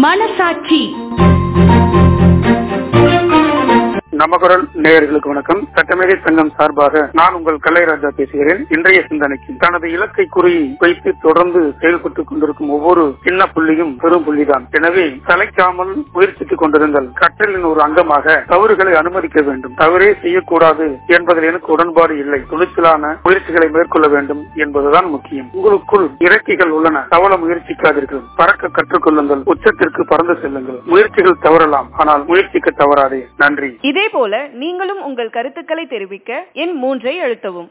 மனசாட்சி நமகுரல் நேயர்களுக்கு வணக்கம் சட்டமேதை சங்கம் சார்பாக நான் உங்கள் கலைராஜா பேசுகிறேன் இன்றைய சிந்தனைக்கு தனது இலக்கை குறி வைத்து தொடர்ந்து செயல்பட்டுக் கொண்டிருக்கும் ஒவ்வொரு சின்ன புள்ளியும் பெரும் புள்ளிதான் எனவே சளைக்காமல் முயற்சித்துக் கொண்டிருங்கள் கற்றலின் ஒரு அங்கமாக தவறுகளை அனுமதிக்க வேண்டும் தவறே செய்யக்கூடாது என்பதில் எனக்கு உடன்பாடு இல்லை துணிச்சலான முயற்சிகளை மேற்கொள்ள வேண்டும் என்பதுதான் முக்கியம் உங்களுக்குள் இறக்கைகள் உள்ளன தவள முயற்சிக்காதீர்கள் பறக்க கற்றுக்கொள்ளுங்கள் உச்சத்திற்கு பறந்து செல்லுங்கள் முயற்சிகள் தவறலாம் ஆனால் முயற்சிக்க தவறாதே நன்றி இதே போல நீங்களும் உங்கள் கருத்துக்களை தெரிவிக்க எண் மூன்றை அழுத்தவும்